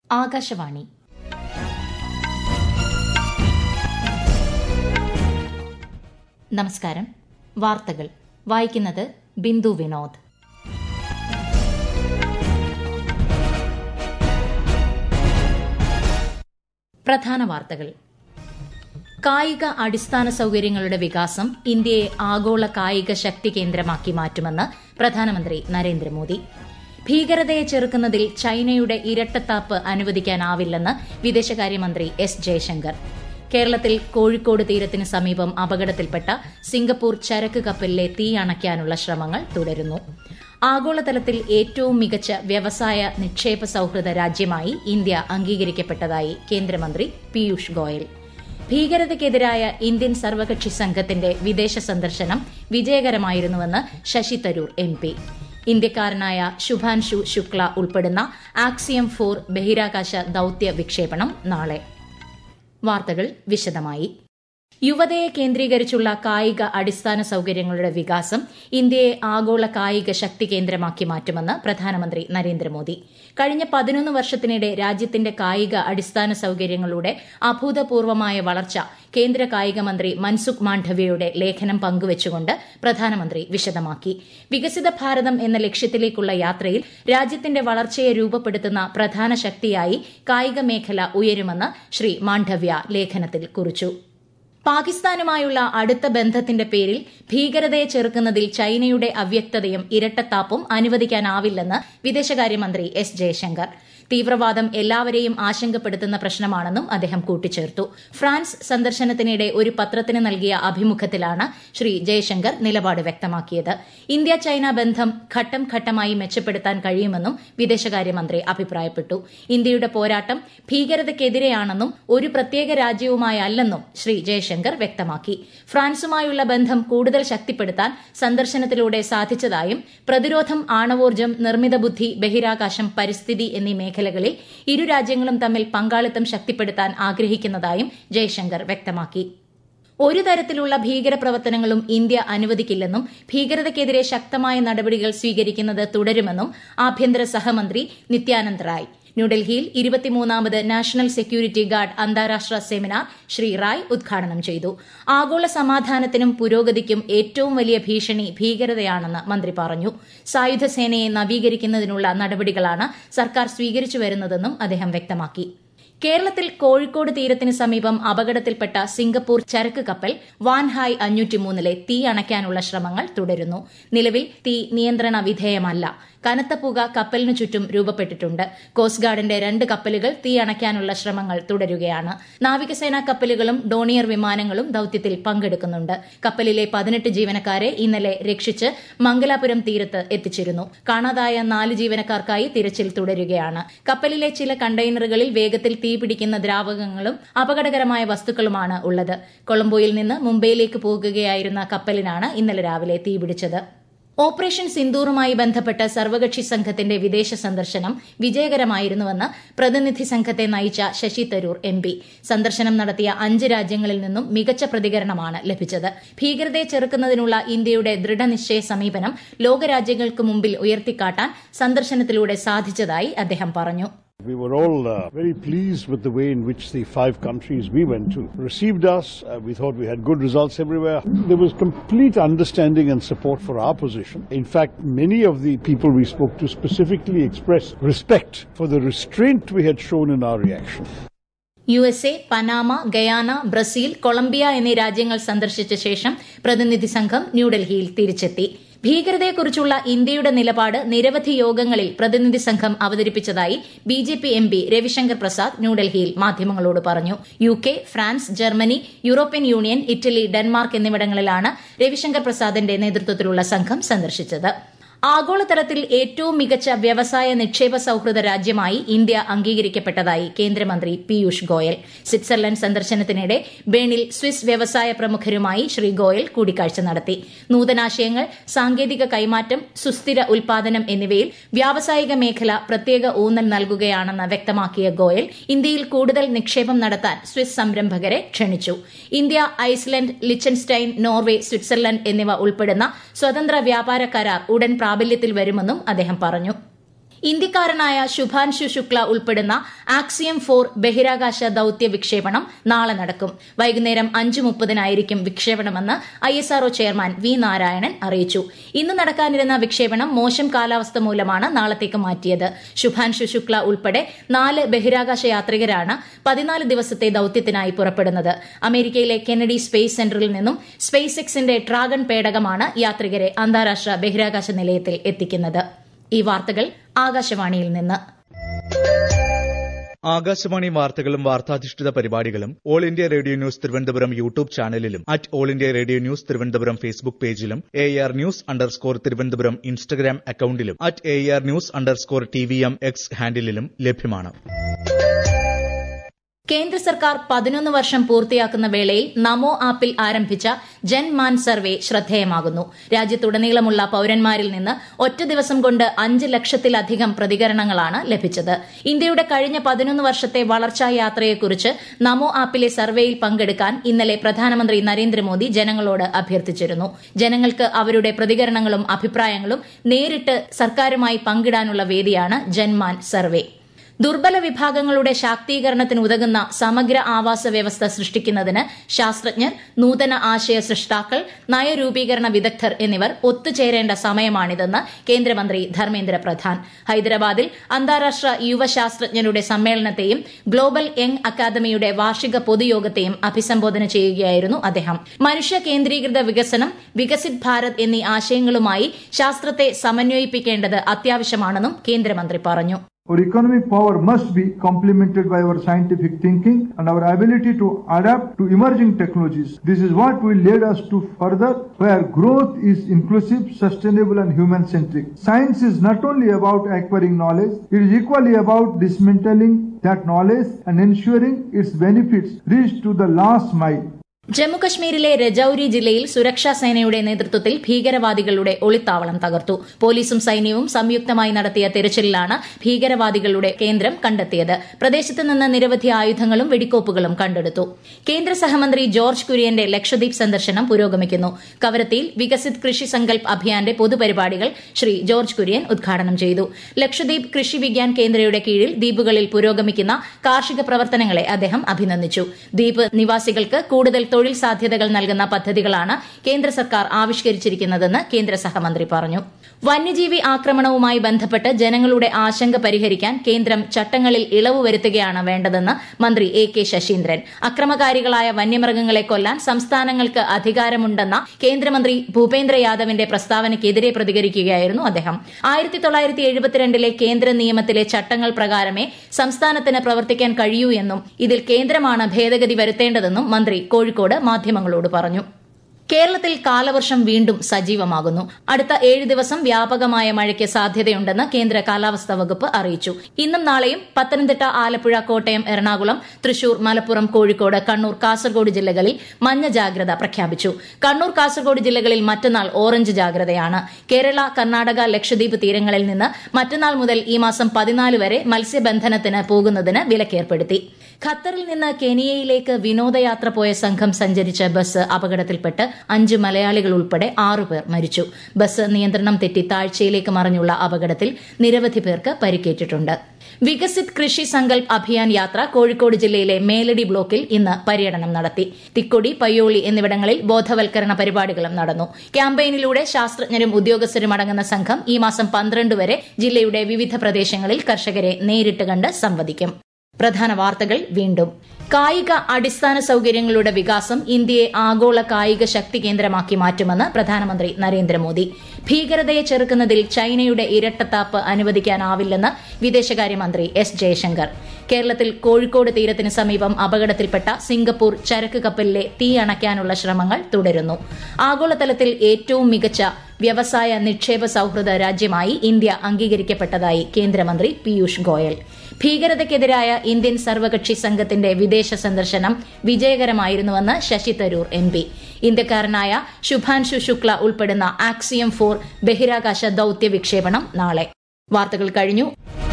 ആകാശവാണി നമസ്കാരം വാർത്തകൾ വായിക്കുന്നത് ബിന്ദു വിനോദ് പ്രധാന വാർത്തകൾ കായിക അടിസ്ഥാന സൌകര്യങ്ങളുടെ വികാസം ഇന്ത്യയെ ആഗോള കായിക ശക്തി കേന്ദ്രമാക്കി മാറ്റുമെന്ന് പ്രധാനമന്ത്രി നരേന്ദ്രമോദി ഭീകരതയെ ചെറുക്കുന്നതിൽ ചൈനയുടെ ഇരട്ടത്താപ്പ് അനുവദിക്കാനാവില്ലെന്ന് വിദേശകാര്യമന്ത്രി എസ് ജയശങ്കർ കേരളത്തിൽ കോഴിക്കോട് തീരത്തിന് സമീപം അപകടത്തിൽപ്പെട്ട സിംഗപ്പൂർ ചരക്ക് കപ്പലിലെ തീ അണയ്ക്കാനുള്ള ശ്രമങ്ങൾ തുടരുന്നു ആഗോളതലത്തിൽ ഏറ്റവും മികച്ച വ്യവസായ നിക്ഷേപ സൌഹൃദ രാജ്യമായി ഇന്ത്യ അംഗീകരിക്കപ്പെട്ടതായി കേന്ദ്രമന്ത്രി പീയൂഷ് ഗോയൽ ഭീകരതയ്ക്കെതിരായ ഇന്ത്യൻ സർവകക്ഷി സംഘത്തിന്റെ വിദേശ സന്ദർശനം വിജയകരമായിരുന്നുവെന്ന് ശശി തരൂർ എം പി ഇന്ത്യക്കാരനായ ശുഭാൻഷു ശുക്ല ഉൾപ്പെടുന്ന ആക്സിയം ഫോർ ബഹിരാകാശ ദൌത്യ വിക്ഷേപണം നാളെ വാർത്തകൾ വിശദമായി യുവതയെ കേന്ദ്രീകരിച്ചുള്ള കായിക അടിസ്ഥാന സൌകര്യങ്ങളുടെ വികാസം ഇന്ത്യയെ ആഗോള കായിക ശക്തി കേന്ദ്രമാക്കി മാറ്റുമെന്ന് പ്രധാനമന്ത്രി നരേന്ദ്രമോദി കഴിഞ്ഞ പതിനൊന്ന് വർഷത്തിനിടെ രാജ്യത്തിന്റെ കായിക അടിസ്ഥാന സൌകര്യങ്ങളുടെ അഭൂതപൂർവമായ വളർച്ച കേന്ദ്ര കായിക മന്ത്രി മൻസുഖ് മാണ്ഡവ്യയുടെ ലേഖനം പങ്കുവച്ചുകൊണ്ട് പ്രധാനമന്ത്രി വിശദമാക്കി വികസിത ഭാരതം എന്ന ലക്ഷ്യത്തിലേക്കുള്ള യാത്രയിൽ രാജ്യത്തിന്റെ വളർച്ചയെ രൂപപ്പെടുത്തുന്ന പ്രധാന ശക്തിയായി കായിക മേഖല ഉയരുമെന്ന് ശ്രീ മാണ്ഡവ്യ ലേഖനത്തിൽ കുറിച്ചു പാകിസ്ഥാനുമായുള്ള അടുത്ത ബന്ധത്തിന്റെ പേരിൽ ഭീകരതയെ ചെറുക്കുന്നതിൽ ചൈനയുടെ അവ്യക്തതയും ഇരട്ടത്താപ്പും അനുവദിക്കാനാവില്ലെന്ന് വിദേശകാര്യമന്ത്രി എസ് ജയശങ്കർ തീവ്രവാദം എല്ലാവരെയും ആശങ്കപ്പെടുത്തുന്ന പ്രശ്നമാണെന്നും അദ്ദേഹം കൂട്ടിച്ചേർത്തു ഫ്രാൻസ് സന്ദർശനത്തിനിടെ ഒരു പത്രത്തിന് നൽകിയ അഭിമുഖത്തിലാണ് ശ്രീ ജയശങ്കർ നിലപാട് വ്യക്തമാക്കിയത് ഇന്ത്യ ചൈന ബന്ധം ഘട്ടം ഘട്ടമായി മെച്ചപ്പെടുത്താൻ കഴിയുമെന്നും വിദേശകാര്യമന്ത്രി അഭിപ്രായപ്പെട്ടു ഇന്ത്യയുടെ പോരാട്ടം ഭീകരതയ്ക്കെതിരെയാണെന്നും ഒരു പ്രത്യേക രാജ്യവുമായല്ലെന്നും ശ്രീ ജയശങ്കർ വ്യക്തമാക്കി ഫ്രാൻസുമായുള്ള ബന്ധം കൂടുതൽ ശക്തിപ്പെടുത്താൻ സന്ദർശനത്തിലൂടെ സാധിച്ചതായും പ്രതിരോധം ആണവോർജ്ജം നിർമ്മിത ബുദ്ധി ബഹിരാകാശം പരിസ്ഥിതി എന്നീ മേഖലകളിൽ ഇരു രാജ്യങ്ങളും തമ്മിൽ പങ്കാളിത്തം ശക്തിപ്പെടുത്താൻ ആഗ്രഹിക്കുന്നതായും ജയശങ്കർ വ്യക്തമാക്കി ഒരു തരത്തിലുള്ള ഭീകരപ്രവർത്തനങ്ങളും ഇന്ത്യ അനുവദിക്കില്ലെന്നും ഭീകരതയ്ക്കെതിരെ ശക്തമായ നടപടികൾ സ്വീകരിക്കുന്നത് തുടരുമെന്നും ആഭ്യന്തര സഹമന്ത്രി നിത്യാനന്ദ് റായ് ന്യൂഡൽഹിയിൽ ഇരുപത്തിമൂന്നാമത് നാഷണൽ സെക്യൂരിറ്റി ഗാർഡ് അന്താരാഷ്ട്ര സെമിനാർ ശ്രീ റായ് ഉദ്ഘാടനം ചെയ്തു ആഗോള സമാധാനത്തിനും പുരോഗതിക്കും ഏറ്റവും വലിയ ഭീഷണി ഭീകരതയാണെന്ന് മന്ത്രി പറഞ്ഞു സായുധ സേനയെ നവീകരിക്കുന്നതിനുള്ള നടപടികളാണ് സർക്കാർ സ്വീകരിച്ചു വരുന്നതെന്നും അദ്ദേഹം വ്യക്തമാക്കി കേരളത്തിൽ കോഴിക്കോട് തീരത്തിന് സമീപം അപകടത്തിൽപ്പെട്ട സിംഗപ്പൂർ ചരക്ക് കപ്പൽ വാൻഹായ് അഞ്ഞൂറ്റിമൂന്നിലെ തീ അണയ്ക്കാനുള്ള ശ്രമങ്ങൾ തുടരുന്നു നിലവിൽ തീ നിയന്ത്രണ വിധേയമല്ല കനത്ത പുക കപ്പലിനു ചുറ്റും രൂപപ്പെട്ടിട്ടുണ്ട് കോസ്റ്റ് ഗാർഡിന്റെ രണ്ട് കപ്പലുകൾ തീ അണയ്ക്കാനുള്ള ശ്രമങ്ങൾ തുടരുകയാണ് നാവികസേനാ കപ്പലുകളും ഡോണിയർ വിമാനങ്ങളും ദൌത്യത്തിൽ പങ്കെടുക്കുന്നുണ്ട് കപ്പലിലെ പതിനെട്ട് ജീവനക്കാരെ ഇന്നലെ രക്ഷിച്ച് മംഗലാപുരം തീരത്ത് എത്തിച്ചിരുന്നു കാണാതായ നാല് ജീവനക്കാർക്കായി തിരച്ചിൽ തുടരുകയാണ് കപ്പലിലെ ചില കണ്ടെയ്നറുകളിൽ വേഗത്തിൽ തീപിടിക്കുന്ന ദ്രാവകങ്ങളും അപകടകരമായ വസ്തുക്കളുമാണ് ഉള്ളത് കൊളംബോയിൽ നിന്ന് മുംബൈയിലേക്ക് പോകുകയായിരുന്ന കപ്പലിനാണ് ഇന്നലെ രാവിലെ തീപിടിച്ചത് ഓപ്പറേഷൻ സിന്ദൂറുമായി ബന്ധപ്പെട്ട സർവകക്ഷി സംഘത്തിന്റെ വിദേശ സന്ദർശനം വിജയകരമായിരുന്നുവെന്ന് പ്രതിനിധി സംഘത്തെ നയിച്ച ശശി തരൂർ എം പി സന്ദർശനം നടത്തിയ അഞ്ച് രാജ്യങ്ങളിൽ നിന്നും മികച്ച പ്രതികരണമാണ് ലഭിച്ചത് ഭീകരതയെ ചെറുക്കുന്നതിനുള്ള ഇന്ത്യയുടെ ദൃഢനിശ്ചയ സമീപനം ലോകരാജ്യങ്ങൾക്ക് മുമ്പിൽ ഉയർത്തിക്കാട്ടാൻ സന്ദർശനത്തിലൂടെ സാധിച്ചതായി അദ്ദേഹം പറഞ്ഞു We were all uh, very pleased with the way in which the five countries we went to received us. Uh, we thought we had good results everywhere. There was complete understanding and support for our position. In fact, many of the people we spoke to specifically expressed respect for the restraint we had shown in our reaction. U S A Panama Guyana Brazil Colombia എന്നീ രാജ്യങ്ങൾ സന്ദർശിച്ച ശേഷം പ്രതിനിധി സംഘം ന്യൂഡൽഹിയിൽ തിരിച്ചെത്തി ഭീകരതയെക്കുറിച്ചുള്ള ഇന്ത്യയുടെ നിലപാട് നിരവധി യോഗങ്ങളിൽ പ്രതിനിധി സംഘം അവതരിപ്പിച്ചതായി B J P M P Ravi Shankar Prasad ന്യൂഡൽഹിയിൽ മാധ്യമങ്ങളോട് പറഞ്ഞു U K France Germany European Union Italy Denmark എന്നിവിടങ്ങളിലാണ് രവിശങ്കർ പ്രസാദിന്റെ നേതൃത്വത്തിലുള്ള സംഘം സന്ദർശിച്ചത് ആഗോളതലത്തിൽ ഏറ്റവും മികച്ച വ്യവസായ നിക്ഷേപ സൌഹൃദ രാജ്യമായി ഇന്ത്യ അംഗീകരിക്കപ്പെട്ടതായി കേന്ദ്രമന്ത്രി പീയൂഷ് ഗോയൽ സ്വിറ്റ്സർലൻഡ് സന്ദർശനത്തിനിടെ ബേണിൽ സ്വിസ് വ്യവസായ പ്രമുഖരുമായി ശ്രീ ഗോയൽ കൂടിക്കാഴ്ച നടത്തി നൂതനാശയങ്ങൾ സാങ്കേതിക കൈമാറ്റം സുസ്ഥിര ഉൽപാദനം എന്നിവയിൽ വ്യാവസായിക മേഖല പ്രത്യേക ഊന്നൽ നൽകുകയാണെന്ന് വ്യക്തമാക്കിയ ഗോയൽ ഇന്ത്യയിൽ കൂടുതൽ നിക്ഷേപം നടത്താൻ സ്വിസ് സംരംഭകരെ ക്ഷണിച്ചു India Iceland Liechtenstein Norway Switzerland എന്നിവ ഉൾപ്പെടുന്ന സ്വതന്ത്ര വ്യാപാര കരാർ ഉടൻ പ്രാബല്യത്തിൽ വരുമെന്നും അദ്ദേഹം പറഞ്ഞു ഇന്ത്യക്കാരനായ ശുഭാൻശു ശുക്ല ഉൾപ്പെടുന്ന ആക്സിയം ഫോർ ബഹിരാകാശ ദൌത്യ വിക്ഷേപണം നാളെ നടക്കും വൈകുന്നേരം അഞ്ച് മുപ്പതിനായിരിക്കും വിക്ഷേപണമെന്ന് I S R O chairman V Narayanan അറിയിച്ചു ഇന്ന് നടക്കാനിരുന്ന വിക്ഷേപണം മോശം കാലാവസ്ഥ മൂലമാണ് നാളത്തേക്ക് മാറ്റിയത് ശുഭാൻശു ശുക്ല ഉൾപ്പെടെ നാല് ബഹിരാകാശ യാത്രികരാണ് പതിനാല് ദിവസത്തെ ദൌത്യത്തിനായി പുറപ്പെടുന്നത് അമേരിക്കയിലെ കെനഡി സ്പേസ് സെന്ററിൽ നിന്നും സ്പേസ് എക്സിന്റെ ഡ്രാഗൺ പേടകമാണ് യാത്രികരെ അന്താരാഷ്ട്ര ബഹിരാകാശ നിലയത്തിൽ എത്തിക്കുന്നത് ഈ വാർത്തകൾ ആകാശവാണിയിൽ നിന്ന് ആകാശവാണി വാർത്തകളും വാർത്താധിഷ്ഠിത പരിപാടികളും All India Radio news Thiruvananthapuram YouTube ചാനലിലും at All India Radio news Thiruvananthapuram Facebook പേജിലും A R news underscore Thiruvananthapuram Instagram അക്കൌണ്ടിലും at A R news underscore T V M X ഹാൻഡിലും ലഭ്യമാണ് കേന്ദ്ര സർക്കാർ പതിനൊന്ന് വർഷം പൂർത്തിയാക്കുന്ന വേളയിൽ നമോ ആപ്പിൽ ആരംഭിച്ച ജൻമാൻ സർവേ ശ്രദ്ധേയമാകുന്നു രാജ്യത്തുടനീളമുള്ള പൌരന്മാരിൽ നിന്ന് ഒറ്റ ദിവസം കൊണ്ട് അഞ്ച് ലക്ഷത്തിലധികം പ്രതികരണങ്ങളാണ് ലഭിച്ചത് ഇന്ത്യയുടെ കഴിഞ്ഞ പതിനൊന്ന് വർഷത്തെ വളർച്ചാ യാത്രയെക്കുറിച്ച് നമോ ആപ്പിലെ സർവേയിൽ പങ്കെടുക്കാൻ ഇന്നലെ പ്രധാനമന്ത്രി നരേന്ദ്രമോദി ജനങ്ങളോട് അഭ്യർത്ഥിച്ചിരുന്നു ജനങ്ങൾക്ക് അവരുടെ പ്രതികരണങ്ങളും അഭിപ്രായങ്ങളും നേരിട്ട് സർക്കാരുമായി പങ്കിടാനുള്ള വേദിയാണ് ജൻമാൻ സർവേ ദുർബല വിഭാഗങ്ങളുടെ ശാക്തീകരണത്തിന് ഉതകുന്ന സമഗ്ര ആവാസ വ്യവസ്ഥ സൃഷ്ടിക്കുന്നതിന് ശാസ്ത്രജ്ഞർ നൂതന ആശയ സൃഷ്ടാക്കൾ നയരൂപീകരണ വിദഗ്ധർ എന്നിവർ ഒത്തുചേരേണ്ട സമയമാണിതെന്ന് കേന്ദ്രമന്ത്രി ധർമ്മേന്ദ്ര പ്രധാൻ ഹൈദരാബാദിൽ അന്താരാഷ്ട്ര യുവശാസ്ത്രജ്ഞരുടെ സമ്മേളനത്തെയും ഗ്ലോബൽ യങ് അക്കാദമിയുടെ വാർഷിക പൊതുയോഗത്തെയും അഭിസംബോധന ചെയ്യുകയായിരുന്നു അദ്ദേഹം മനുഷ്യ കേന്ദ്രീകൃത വികസനം വികസിത് ഭാരത് എന്നീ ആശയങ്ങളുമായി ശാസ്ത്രത്തെ സമന്വയിപ്പിക്കേണ്ടത് അത്യാവശ്യമാണെന്നും കേന്ദ്രമന്ത്രി പറഞ്ഞു Our economic power must be complemented by our scientific thinking and our ability to adapt to emerging technologies. This is what will lead us to further where growth is inclusive, sustainable and human centric. Science is not only about acquiring knowledge, it is equally about dismantling that knowledge and ensuring its benefits reach to the last mile. ജമ്മുകശ്മീരിലെ രജൌരി ജില്ലയിൽ സുരക്ഷാ സേനയുടെ നേതൃത്വത്തിൽ ഭീകരവാദികളുടെ ഒളിത്താവളം തകർത്തു പോലീസും സൈന്യവും സംയുക്തമായി നടത്തിയ തെരച്ചിലിലാണ് ഭീകരവാദികളുടെ കേന്ദ്രം കണ്ടെത്തിയത് പ്രദേശത്ത് നിന്ന് നിരവധി ആയുധങ്ങളും വെടിക്കോപ്പുകളും കണ്ടെടുത്തു കേന്ദ്ര സഹമന്ത്രി ജോർജ് കുര്യന്റെ ലക്ഷദ്വീപ് സന്ദർശനം പുരോഗമിക്കുന്നു കവരത്തിയിൽ വികസിത് കൃഷി സങ്കൽപ് അഭിയാന്റെ പൊതുപരിപാടികൾ ശ്രീ ജോർജ് കുര്യൻ ഉദ്ഘാടനം ചെയ്തു ലക്ഷദ്വീപ് കൃഷി വിജ്ഞാൻ കേന്ദ്രയുടെ കീഴിൽ ദ്വീപുകളിൽ പുരോഗമിക്കുന്ന കാർഷിക പ്രവർത്തനങ്ങളെ അദ്ദേഹം അഭിനന്ദിച്ചു ദ്വീപ് നിവാസികൾക്ക് കൂടുതൽ തൊഴിൽ സാധ്യതകൾ നൽകുന്ന പദ്ധതികളാണ് കേന്ദ്ര സർക്കാർ ആവിഷ്കരിച്ചിരിക്കുന്നതെന്ന് കേന്ദ്ര സഹമന്ത്രി പറഞ്ഞു വന്യജീവി ആക്രമണവുമായി ബന്ധപ്പെട്ട് ജനങ്ങളുടെ ആശങ്ക പരിഹരിക്കാൻ കേന്ദ്രം ചട്ടങ്ങളിൽ ഇളവ് വരുത്തുകയാണ് വേണ്ടതെന്ന് മന്ത്രി എ കെ ശശീന്ദ്രൻ അക്രമകാരികളായ വന്യമൃഗങ്ങളെ കൊല്ലാൻ സംസ്ഥാനങ്ങൾക്ക് അധികാരമുണ്ടെന്ന കേന്ദ്രമന്ത്രി ഭൂപേന്ദ്ര യാദവിന്റെ പ്രസ്താവനയ്ക്കെതിരെ പ്രതികരിക്കുകയായിരുന്നു അദ്ദേഹം ആയിരത്തി തൊള്ളായിരത്തി എഴുപത്തിരണ്ടിലെ കേന്ദ്ര നിയമത്തിലെ ചട്ടങ്ങൾ പ്രകാരമേ സംസ്ഥാനത്തിന് പ്രവർത്തിക്കാൻ കഴിയൂ എന്നും ഇതിൽ കേന്ദ്രമാണ് ഭേദഗതി വരുത്തേണ്ടതെന്നും മന്ത്രി കോഴിക്കോട് മാധ്യമങ്ങളോട് പറഞ്ഞു കേരളത്തിൽ കാലവർഷം വീണ്ടും സജീവമാകുന്നു അടുത്ത ഏഴ് ദിവസം വ്യാപകമായ മഴയ്ക്ക് സാധ്യതയുണ്ടെന്ന് കേന്ദ്ര കാലാവസ്ഥാ വകുപ്പ് അറിയിച്ചു ഇന്നും നാളെയും പത്തനംതിട്ട ആലപ്പുഴ കോട്ടയം എറണാകുളം തൃശൂർ മലപ്പുറം കോഴിക്കോട് കണ്ണൂർ കാസർഗോഡ് ജില്ലകളിൽ മഞ്ഞ ജാഗ്രത പ്രഖ്യാപിച്ചു കണ്ണൂർ കാസർഗോഡ് ജില്ലകളിൽ മറ്റന്നാൾ ഓറഞ്ച് ജാഗ്രതയാണ് കേരള കർണാടക ലക്ഷദ്വീപ് തീരങ്ങളിൽ നിന്ന് മറ്റന്നാൾ മുതൽ ഈ മാസം പതിനാല് വരെ മത്സ്യബന്ധനത്തിന് പോകുന്നതിന് വിലക്കേർപ്പെടുത്തി ഖത്തറിൽ നിന്ന് കെനിയയിലേക്ക് വിനോദയാത്ര പോയ സംഘം സഞ്ചരിച്ച ബസ് അപകടത്തിൽപ്പെട്ട് അഞ്ച് മലയാളികൾ ഉൾപ്പെടെ ആറുപേർ മരിച്ചു ബസ് നിയന്ത്രണം തെറ്റി താഴ്ചയിലേക്ക് മറിഞ്ഞുള്ള അപകടത്തിൽ നിരവധി പേർക്ക് പരിക്കേറ്റിട്ടുണ്ട് വികസിത് കൃഷി സങ്കൽപ് അഭിയാൻ യാത്ര കോഴിക്കോട് ജില്ലയിലെ മേലടി ബ്ലോക്കിൽ ഇന്ന് പര്യടനം നടത്തി തിക്കൊടി പയ്യോളി എന്നിവിടങ്ങളിൽ ബോധവൽക്കരണ പരിപാടികളും നടന്നു ക്യാമ്പയിനിലൂടെ ശാസ്ത്രജ്ഞരും ഉദ്യോഗസ്ഥരും അടങ്ങുന്ന സംഘം ഈ മാസം പന്ത്രണ്ട് വരെ ജില്ലയുടെ വിവിധ പ്രദേശങ്ങളിൽ കർഷകരെ നേരിട്ട് കണ്ട് സംവദിക്കും പ്രധാന വാർത്തകൾ വീണ്ടും കായിക അടിസ്ഥാന സൌകര്യങ്ങളുടെ വികാസം ഇന്ത്യയെ ആഗോള കായിക ശക്തി കേന്ദ്രമാക്കി മാറ്റുമെന്ന് പ്രധാനമന്ത്രി നരേന്ദ്രമോദി ഭീകരതയെ ചെറുക്കുന്നതിൽ ചൈനയുടെ ഇരട്ടത്താപ്പ് അനുവദിക്കാനാവില്ലെന്ന് വിദേശകാര്യമന്ത്രി എസ് ജയശങ്കർ കേരളത്തിൽ കോഴിക്കോട് തീരത്തിന് സമീപം അപകടത്തിൽപ്പെട്ട സിംഗപ്പൂർ ചരക്ക് കപ്പലിലെ തീ അണയ്ക്കാനുള്ള ശ്രമങ്ങൾ തുടരുന്നു ആഗോളതലത്തിൽ ഏറ്റവും മികച്ച വ്യവസായ നിക്ഷേപ സൌഹൃദ രാജ്യമായി ഇന്ത്യ അംഗീകരിക്കപ്പെട്ടതായി കേന്ദ്രമന്ത്രി പീയൂഷ് ഗോയൽ ഭീകരതയ്ക്കെതിരായ ഇന്ത്യൻ സർവകക്ഷി സംഘത്തിന്റെ വിദേശ സന്ദർശനം വിജയകരമായിരുന്നുവെന്ന് ശശി തരൂർ എം പി ഇന്ത്യക്കാരനായ ശുഭാൻശു ശുക്ല ഉൾപ്പെടുന്ന ആക്സിയം ഫോർ ബഹിരാകാശ ദൌത്യ വിക്ഷേപണം നാളെ വാർത്തകൾ കഴിഞ്ഞു